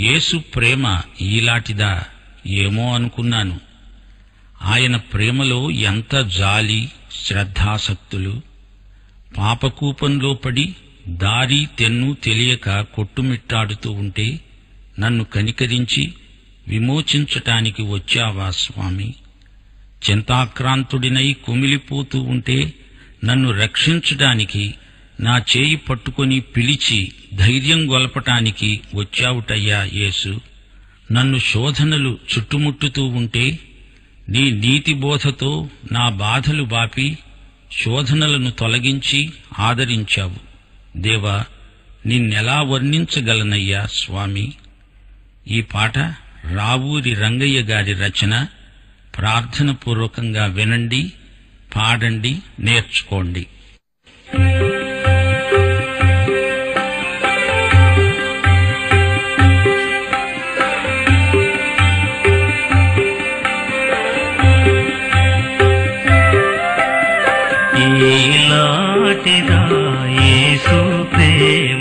యేసు ప్రేమ ఈలాటిదా ఏమో అనుకున్నాను ఆయన ప్రేమలో ఎంత జాలి శ్రద్ధాసక్తులు పాపకూపంలో పడి దారి తెన్ను తెలియక కొట్టుమిట్టాడుతూ ఉంటే నన్ను కనికరించి విమోచించటానికి వచ్చావా స్వామి చింతాక్రాంతుడినై కుమిలిపోతూ ఉంటే నన్ను రక్షించడానికి నా చేయి పట్టుకొని పిలిచి ధైర్యం గొలపటానికి వచ్చావుటయ్యా యేసు నన్ను శోధనలు చుట్టుముట్టుతూ ఉంటే నీ నీతి బోధతో నా బాధలు బాపి శోధనలను తొలగించి ఆదరించావు దేవా నిన్నెలా వర్ణించగలనయ్యా స్వామి ఈ పాట రావూరి రంగయ్య గారి రచన ప్రార్థన పూర్వకంగా వినండి పాడండి నేర్చుకోండి ఈలాటిదా యేసు ప్రేమ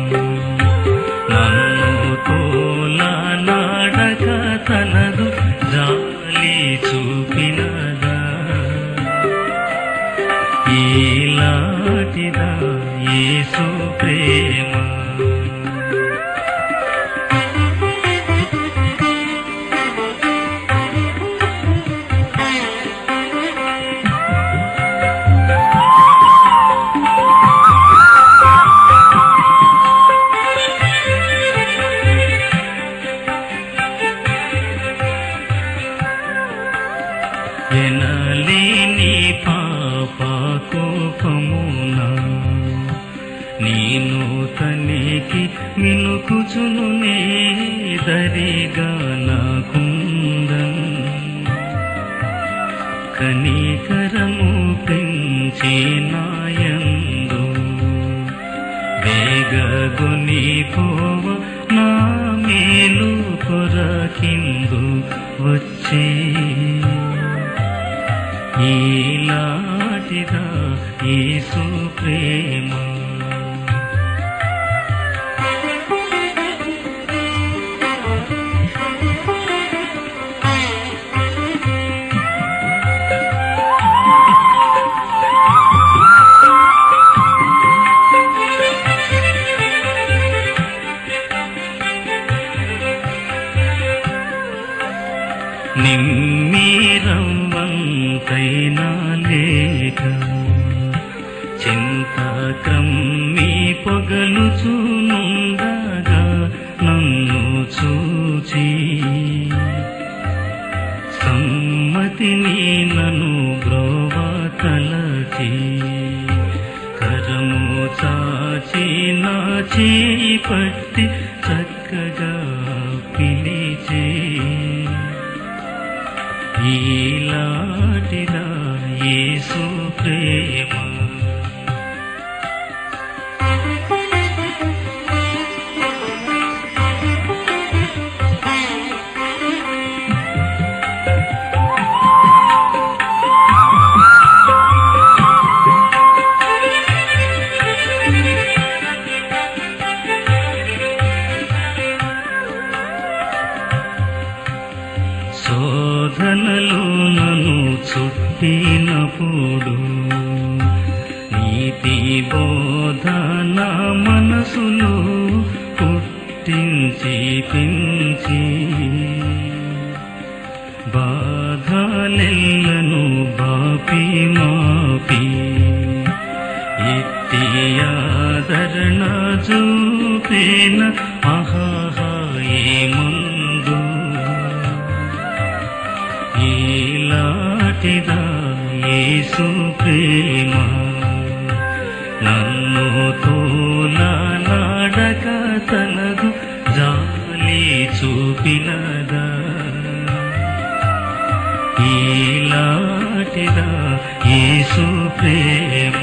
నన్ను తోల నాడక తనదు జాలి చూపినదా ఈలాటిదా యేసు ప్రేమ ఎనలేని పాప కోపమున నేను తనికి మినుకుచును నే దరిగా నాకుందన్ కనికరము పెంచి నాయందు వేగగుని పోవ నా మేలు కొరకిందు వచ్చే ఈలాటిదా యేసు ప్రేమ నిమ్మీరవ్వంతైనా లేక చింత క్రమ్మి పొగలుచునుండగా నన్ను చూచి సమ్మతిని నన్ను బ్రోవ తలచి కరము చాచి నా చేయి పట్టి చక్కగా పిలిచే ఈలాటిదా యేసు ప్రేమ శోధనలు నన్ను చుట్టినప్పుడు నీతి బోధ నా మనసులో పుట్టించి పెంచి బాధలెల్లను బాపి మాపి ఎత్తి ఆదరణ చూపేన ఆహాహా ముందు ఈలాటిదా యేసు ప్రేమ నన్ను తోలాడక తనదు జాలి చూపినదా ఈలాటిదా యేసు ప్రేమ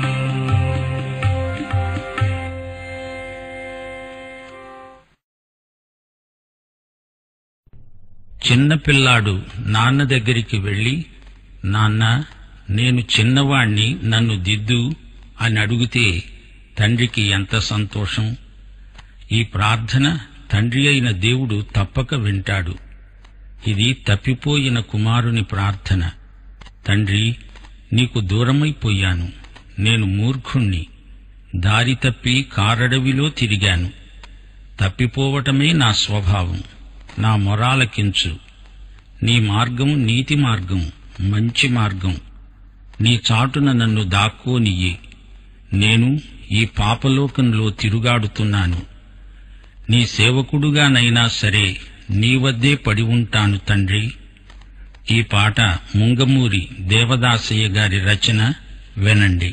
చిన్నపిల్లాడు నాన్న దగ్గరికి వెళ్లి నాన్న నేను చిన్నవాణ్ణి నన్ను దిద్దు అని అడిగితే తండ్రికి ఎంత సంతోషం ఈ ప్రార్థన తండ్రి అయిన దేవుడు తప్పక వింటాడు ఇది తప్పిపోయిన కుమారుని ప్రార్థన తండ్రి నీకు దూరమైపోయాను నేను మూర్ఖుణ్ణి దారి తప్పి కారడవిలో తిరిగాను తప్పిపోవటమే నా స్వభావం నా మొరాలకించు నీ మార్గం నీతి మార్గం మంచి మార్గం నీ చాటున నన్ను దాక్కోనియ్యి నేను ఈ పాపలోకంలో తిరుగాడుతున్నాను నీ సేవకుడుగానైనా సరే నీ వద్దే పడి ఉంటాను తండ్రి ఈ పాట ముంగమూరి దేవదాసయ్య గారి రచన వినండి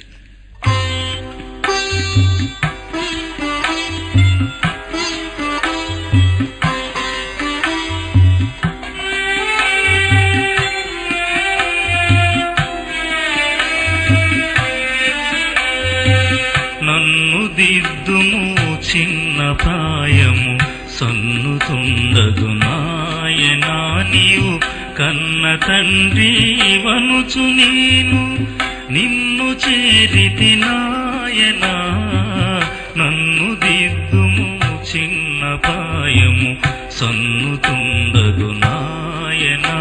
నన్ను దిద్దుము చిన్న ప్రాయము సన్నుతుండదు నాయనా నీవు కన్న తండ్రి వనుచు నేను నిన్ను చేరితి నాయనా నన్ను దిద్దుము చిన్న ప్రాయము సన్నుతుండదు నాయనా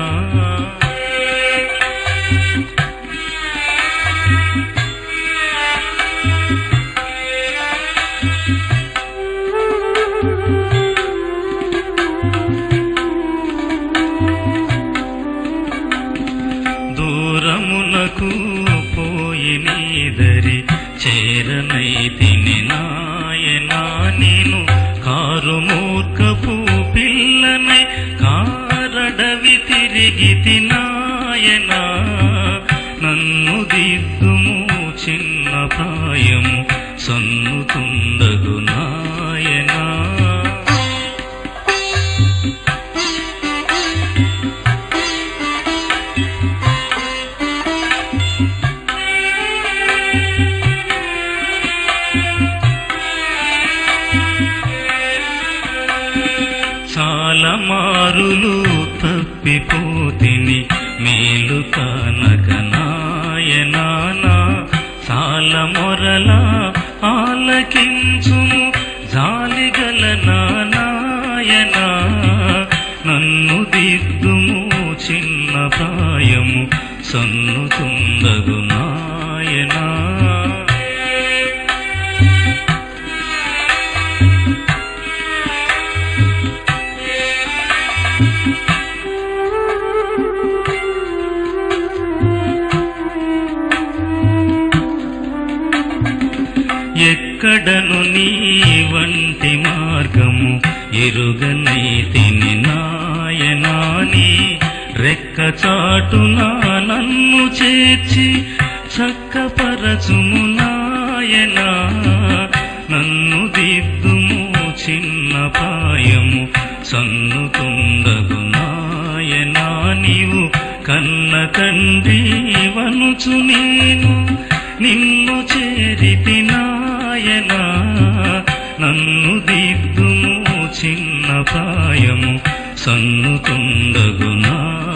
దూరమునకు పోయి నీదరి చేరనైతిని నాయనా నేను కారు మూర్ఖపు పిల్లనై కారడవి తిరిగి నాయనా నన్ను దిద్దుము చిన్న ప్రాయము సన్నుతుండదు నాయనా చాలా మారులు తప్పిపోతిని మేలు కనక నాయనానా చాలా మొరల ఆలకించుము జాలిగల నాయనా నన్ను దిద్దుము చిన్న ప్రాయము సన్నుతుండగు నాయనా ఎక్కడను నీ వంటి మార్గము ఎరుగనైతిని నాయనాని రెక్క చాటున నన్ను చేర్చి చక్కపరచుము నాయనా నన్ను దిద్దుము చిన్న పాయము సన్నుతుండగు నాయనా నీవు కన్న తండ్రి వనుచు నేను నిన్ను చేరితి నాయనా నన్ను దిద్దుము చిన్న ప్రాయము సన్నుతుండగు నా